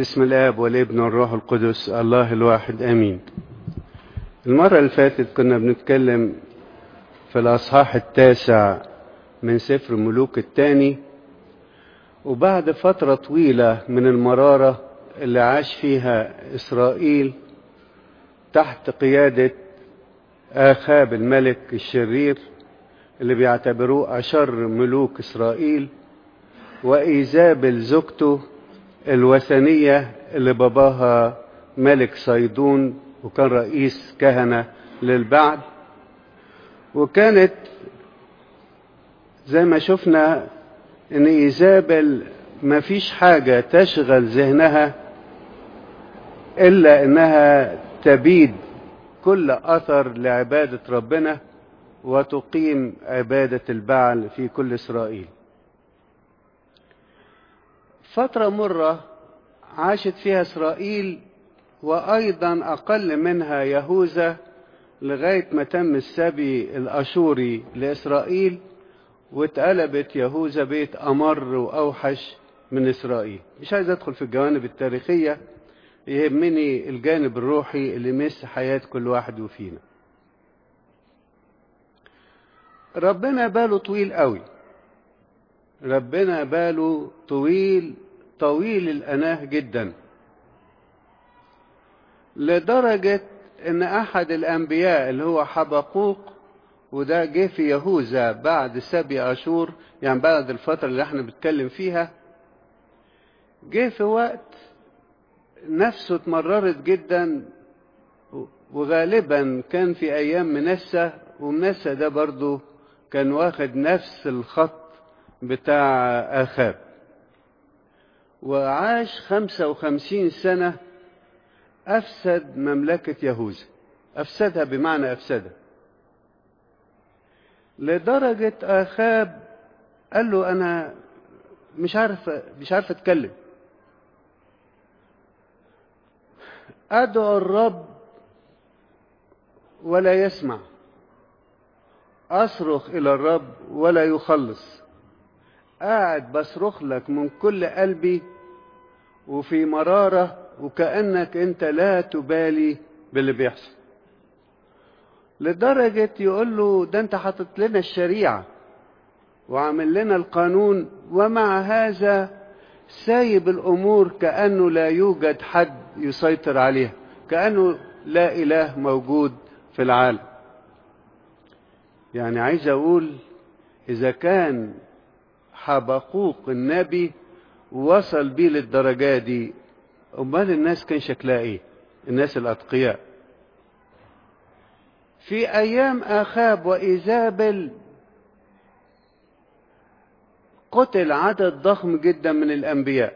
بسم الاب والابن والروح القدس الله الواحد امين المرة اللي فاتت كنا بنتكلم في الاصحاح التاسع من سفر ملوك الثاني وبعد فترة طويلة من المرارة اللي عاش فيها اسرائيل تحت قيادة آخاب الملك الشرير اللي بيعتبروه أشر ملوك إسرائيل وإيزابل زوجته الوثنية اللي باباها ملك صيدون وكان رئيس كهنة للبعد وكانت زي ما شفنا ان ايزابل ما فيش حاجة تشغل ذهنها الا انها تبيد كل اثر لعبادة ربنا وتقيم عبادة البعل في كل اسرائيل فترة مرة عاشت فيها اسرائيل وايضا اقل منها يهوذا لغاية ما تم السبي الاشوري لاسرائيل واتقلبت يهوذا بيت امر واوحش من اسرائيل مش عايز ادخل في الجوانب التاريخية يهمني الجانب الروحي اللي يمس حياة كل واحد وفينا ربنا باله طويل قوي ربنا باله طويل طويل الأناه جدا لدرجة ان احد الانبياء اللي هو حبقوق وده جه في يهوذا بعد سبي اشور يعني بعد الفترة اللي احنا بنتكلم فيها جه في وقت نفسه اتمررت جدا وغالبا كان في ايام منسى ومنسى ده برضو كان واخد نفس الخط بتاع اخاب وعاش خمسة وخمسين سنة أفسد مملكة يهوذا أفسدها بمعنى أفسدها لدرجة آخاب قال له أنا مش عارف مش عارف أتكلم أدعو الرب ولا يسمع أصرخ إلى الرب ولا يخلص قاعد بصرخ لك من كل قلبي وفي مرارة وكأنك أنت لا تبالي باللي بيحصل لدرجة يقول له ده أنت حاطط لنا الشريعة وعامل لنا القانون ومع هذا سايب الأمور كأنه لا يوجد حد يسيطر عليها كأنه لا إله موجود في العالم يعني عايز أقول إذا كان حبقوق النبي وصل بيه للدرجة دي أمال الناس كان شكلها إيه الناس الأتقياء في أيام آخاب وإيزابل قتل عدد ضخم جدا من الأنبياء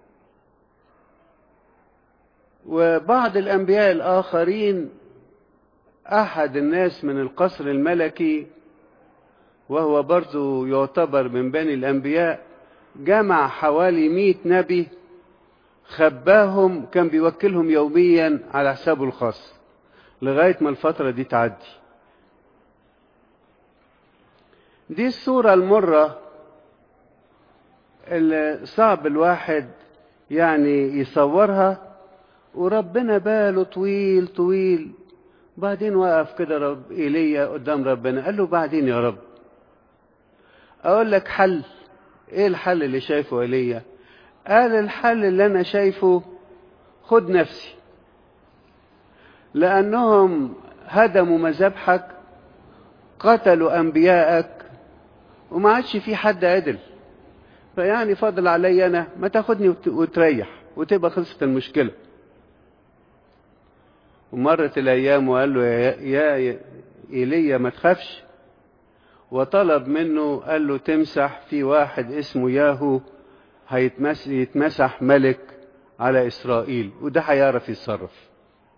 وبعض الأنبياء الآخرين أحد الناس من القصر الملكي وهو برضو يعتبر من بني الأنبياء جمع حوالي مئة نبي خباهم كان بيوكلهم يوميا على حسابه الخاص لغاية ما الفترة دي تعدي دي الصورة المرة اللي صعب الواحد يعني يصورها وربنا باله طويل طويل بعدين وقف كده رب ايليا قدام ربنا قال له بعدين يا رب اقول لك حل ايه الحل اللي شايفه ايليا قال الحل اللي انا شايفه خد نفسي لانهم هدموا مذابحك قتلوا انبياءك وما عادش في حد عدل فيعني فاضل علي انا ما تاخدني وتريح وتبقى خلصت المشكله ومرت الايام وقال له يا, يا ايليا ما تخافش وطلب منه قال له تمسح في واحد اسمه ياهو هيتمسح ملك على إسرائيل وده هيعرف يتصرف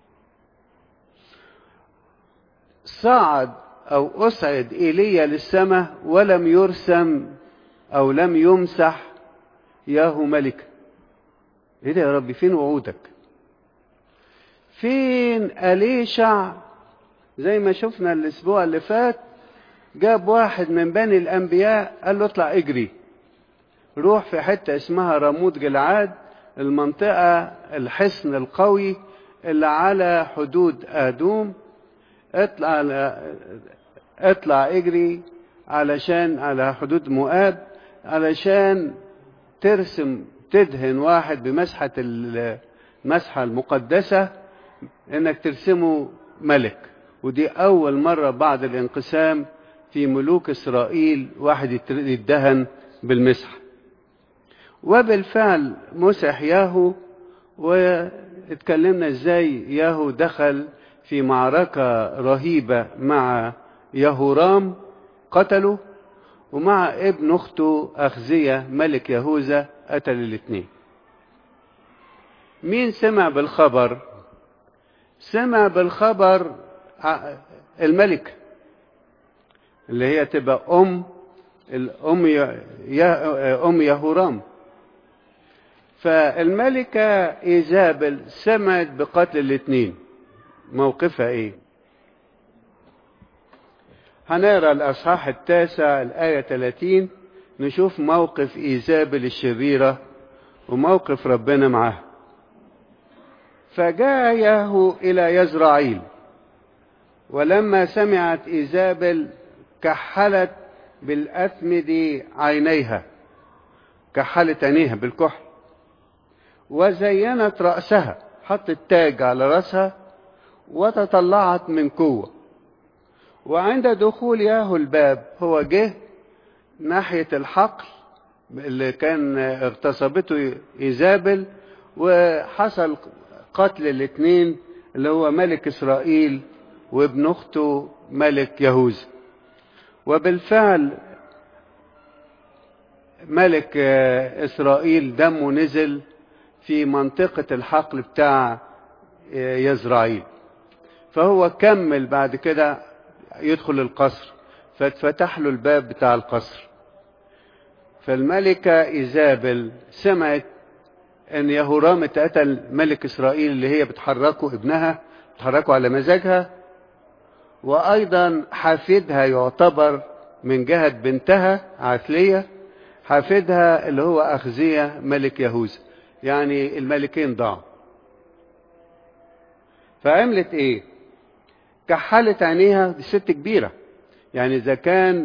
صعد أو أصعد إيليا للسماء ولم يرسم أو لم يمسح ياهو ملك إيه ده يا ربي فين وعودك فين أليشع زي ما شفنا الأسبوع اللي فات جاب واحد من بني الأنبياء قال له اطلع اجري روح في حتة اسمها رموت جلعاد المنطقة الحصن القوي اللي على حدود آدوم اطلع اطلع اجري علشان على حدود مؤاب علشان ترسم تدهن واحد بمسحة المسحة المقدسة انك ترسمه ملك ودي اول مرة بعد الانقسام في ملوك اسرائيل واحد يدهن بالمسحة وبالفعل مسح ياهو واتكلمنا ازاي ياهو دخل في معركة رهيبة مع يهورام قتله ومع ابن اخته اخزية ملك يهوذا قتل الاثنين مين سمع بالخبر سمع بالخبر الملك اللي هي تبقى ام الام يا ام يهورام فالملكة إيزابل سمعت بقتل الاثنين موقفها ايه هنقرا الاصحاح التاسع الايه 30 نشوف موقف ايزابل الشريره وموقف ربنا معاها فجاء ياهو الى يزرعيل ولما سمعت ايزابل كحلت بالاثمد عينيها كحلت عينيها بالكحل وزينت راسها حطت تاج على راسها وتطلعت من قوة وعند دخول ياهو الباب هو جه ناحية الحقل اللي كان اغتصبته إيزابل وحصل قتل الاثنين اللي هو ملك إسرائيل وابن أخته ملك يهوذا وبالفعل ملك إسرائيل دمه نزل في منطقة الحقل بتاع يزرعيل فهو كمل بعد كده يدخل القصر فاتفتح له الباب بتاع القصر فالملكة إيزابل سمعت أن يهورام اتقتل ملك إسرائيل اللي هي بتحركه ابنها بتحركه على مزاجها وأيضا حافدها يعتبر من جهة بنتها عثلية حافدها اللي هو أخزية ملك يهوذا يعني الملكين ضاعوا فعملت ايه كحلت عينيها دي ست كبيرة يعني إذا كان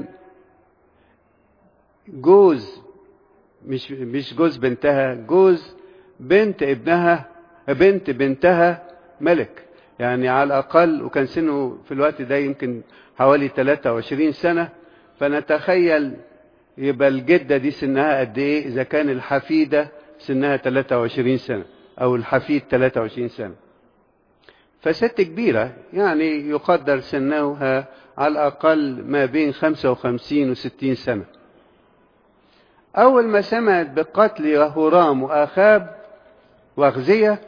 جوز مش مش جوز بنتها جوز بنت ابنها بنت بنتها ملك يعني على الأقل وكان سنه في الوقت ده يمكن حوالي 23 سنة فنتخيل يبقى الجدة دي سنها قد إيه إذا كان الحفيدة سنها 23 سنة أو الحفيد 23 سنة فست كبيرة يعني يقدر سنها على الأقل ما بين 55 و 60 سنة أول ما سمعت بقتل يهورام وآخاب وأغزية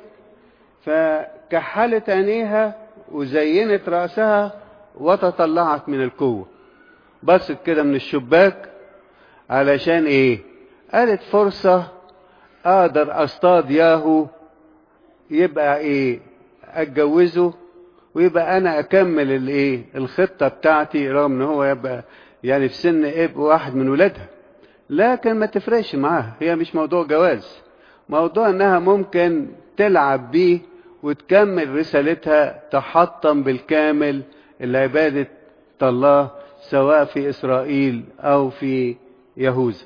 فكحلت عينيها وزينت رأسها وتطلعت من القوة بصت كده من الشباك علشان ايه قالت فرصة اقدر اصطاد ياهو يبقى ايه اتجوزه ويبقى انا اكمل الايه الخطة بتاعتي رغم ان هو يبقى يعني في سن اب واحد من ولادها لكن ما تفرقش معاها هي مش موضوع جواز موضوع انها ممكن تلعب بيه وتكمل رسالتها تحطم بالكامل العبادة الله سواء في إسرائيل أو في يهوذا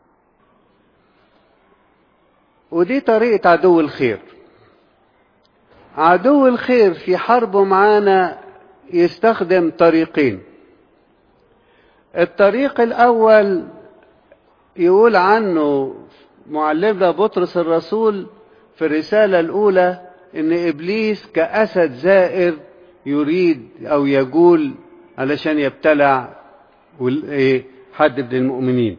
ودي طريقة عدو الخير عدو الخير في حربه معانا يستخدم طريقين الطريق الأول يقول عنه معلمنا بطرس الرسول في الرسالة الأولى إن إبليس كأسد زائر يريد أو يقول علشان يبتلع حد من المؤمنين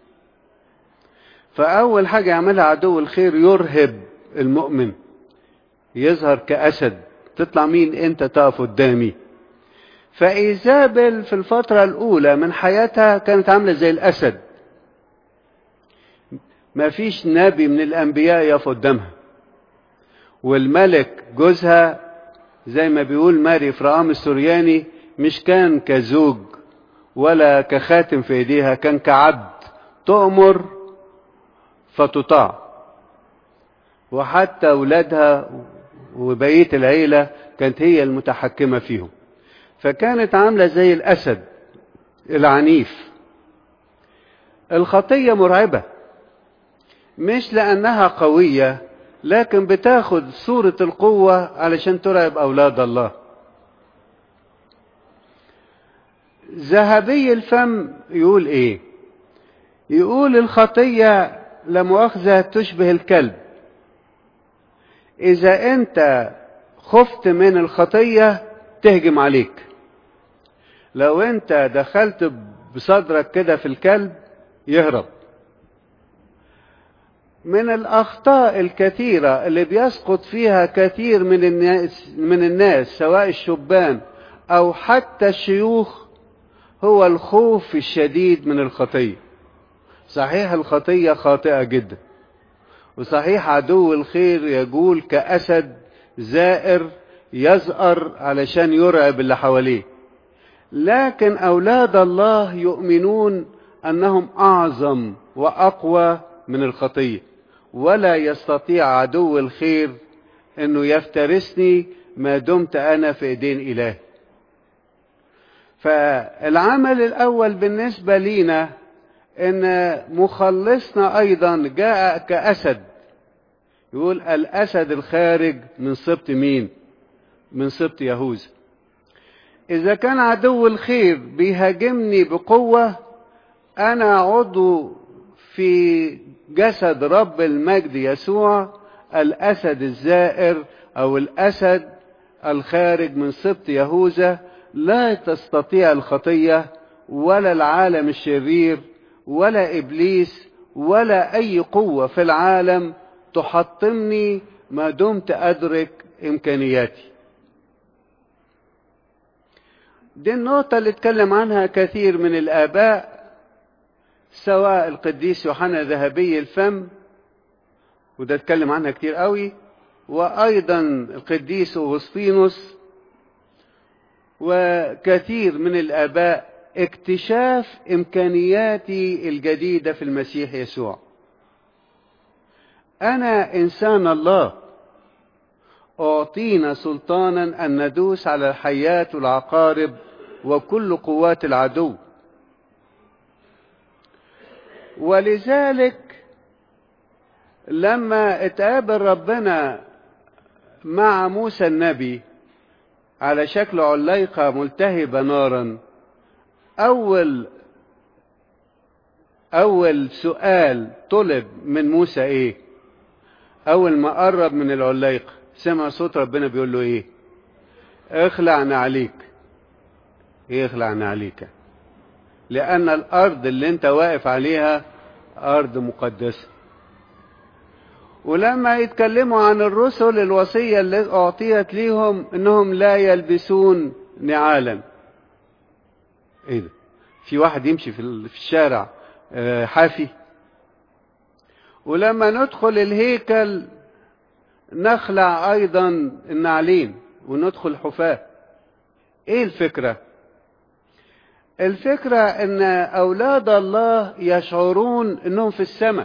فأول حاجة يعملها عدو الخير يرهب المؤمن يظهر كأسد تطلع مين أنت تقف قدامي فإيزابل في الفترة الأولى من حياتها كانت عاملة زي الأسد ما فيش نبي من الأنبياء يقف قدامها والملك جوزها زي ما بيقول ماري فرعام السورياني مش كان كزوج ولا كخاتم في ايديها كان كعبد تؤمر فتطاع وحتى أولادها وبقية العيلة كانت هي المتحكمة فيهم فكانت عاملة زي الأسد العنيف الخطية مرعبة مش لأنها قوية لكن بتاخد صورة القوة علشان ترعب أولاد الله ذهبي الفم يقول ايه يقول الخطية لمؤاخذة تشبه الكلب إذا أنت خفت من الخطية تهجم عليك لو أنت دخلت بصدرك كده في الكلب يهرب من الأخطاء الكثيرة اللي بيسقط فيها كثير من الناس من الناس سواء الشبان أو حتى الشيوخ هو الخوف الشديد من الخطية صحيح الخطية خاطئة جدا وصحيح عدو الخير يجول كأسد زائر يزأر علشان يرعب اللي حواليه لكن أولاد الله يؤمنون أنهم أعظم وأقوى من الخطية ولا يستطيع عدو الخير أنه يفترسني ما دمت أنا في إيدين إله فالعمل الأول بالنسبة لينا ان مخلصنا ايضا جاء كاسد يقول الاسد الخارج من سبط مين من سبط يهوذا اذا كان عدو الخير بيهاجمني بقوه انا عضو في جسد رب المجد يسوع الاسد الزائر او الاسد الخارج من سبط يهوذا لا تستطيع الخطيه ولا العالم الشرير ولا ابليس ولا اي قوه في العالم تحطمني ما دمت ادرك امكانياتي دي النقطه اللي اتكلم عنها كثير من الاباء سواء القديس يوحنا ذهبي الفم وده اتكلم عنها كتير قوي وايضا القديس اوغسطينوس وكثير من الاباء اكتشاف امكانياتي الجديده في المسيح يسوع انا انسان الله اعطينا سلطانا ان ندوس على الحيات والعقارب وكل قوات العدو ولذلك لما اتقابل ربنا مع موسى النبي على شكل عليقه ملتهبه نارا أول أول سؤال طلب من موسى إيه؟ أول ما قرب من العليقة سمع صوت ربنا بيقول له إيه؟ اخلع نعليك إيه اخلع نعليك؟ لأن الأرض اللي أنت واقف عليها أرض مقدسة ولما يتكلموا عن الرسل الوصية اللي أعطيت ليهم إنهم لا يلبسون نعالا ايه ده في واحد يمشي في الشارع حافي ولما ندخل الهيكل نخلع ايضا النعلين وندخل حفاة ايه الفكرة الفكرة ان اولاد الله يشعرون انهم في السماء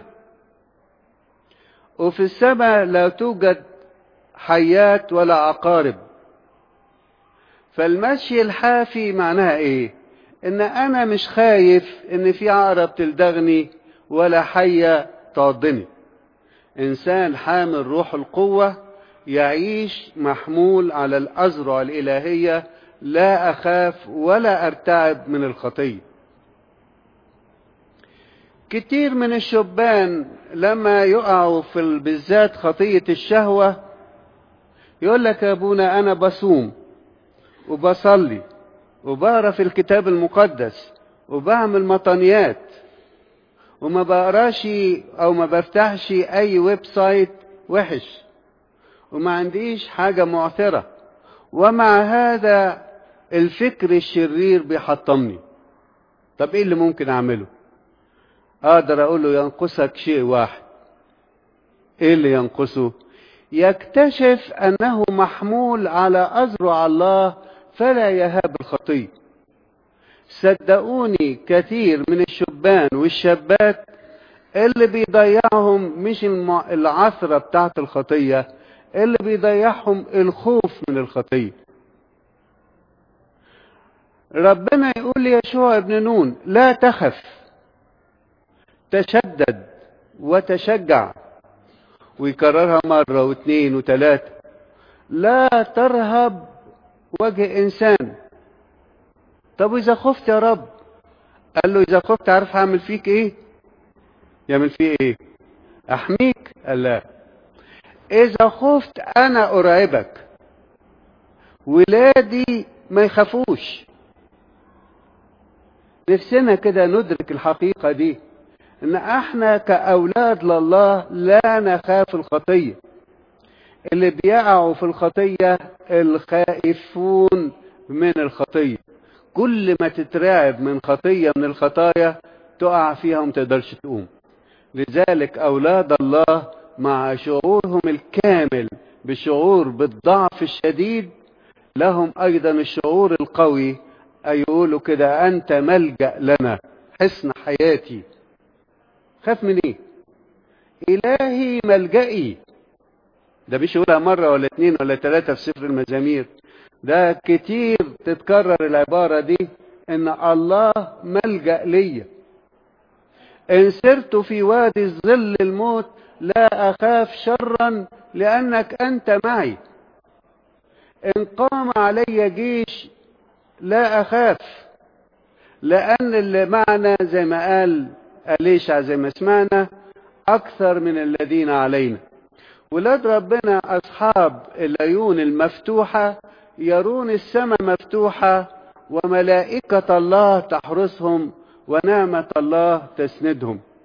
وفي السماء لا توجد حيات ولا عقارب فالمشي الحافي معناها ايه ان انا مش خايف ان في عقرب تلدغني ولا حية تعضني انسان حامل روح القوة يعيش محمول على الازرع الالهية لا اخاف ولا ارتعب من الخطية كتير من الشبان لما يقعوا في بالذات خطية الشهوة يقول لك يا ابونا انا بصوم وبصلي وبقرا في الكتاب المقدس وبعمل مطنيات وما بقراش او ما بفتحش اي ويب سايت وحش وما عنديش حاجه معثره ومع هذا الفكر الشرير بيحطمني طب ايه اللي ممكن اعمله اقدر اقول له ينقصك شيء واحد ايه اللي ينقصه يكتشف انه محمول على اذرع الله فلا يهاب الخطيه صدقوني كثير من الشبان والشابات اللي بيضيعهم مش الم- العثرة بتاعت الخطية اللي بيضيعهم الخوف من الخطية ربنا يقول ليشوع ابن نون لا تخف تشدد وتشجع ويكررها مرة واثنين وثلاثة لا ترهب وجه إنسان طب وإذا خفت يا رب قال له إذا خفت عارف هعمل فيك إيه يعمل فيه إيه أحميك قال لا إذا خفت أنا أرعبك ولادي ما يخافوش نفسنا كده ندرك الحقيقة دي ان احنا كأولاد لله لا نخاف الخطية اللي بيقعوا في الخطية الخائفون من الخطية كل ما تترعب من خطية من الخطايا تقع فيها وما تقدرش تقوم لذلك أولاد الله مع شعورهم الكامل بشعور بالضعف الشديد لهم أيضا الشعور القوي أي يقولوا كده أنت ملجأ لنا حصن حياتي خاف من إيه إلهي ملجئي ده مش يقولها مرة ولا اتنين ولا تلاتة في سفر المزامير ده كتير تتكرر العبارة دي إن الله ملجأ ليا إن سرت في وادي ظل الموت لا أخاف شرا لأنك أنت معي إن قام علي جيش لا أخاف لأن اللي معنا زي ما قال أليشع زي ما سمعنا أكثر من الذين علينا ولاد ربنا أصحاب العيون المفتوحة يرون السماء مفتوحة وملائكة الله تحرسهم ونعمة الله تسندهم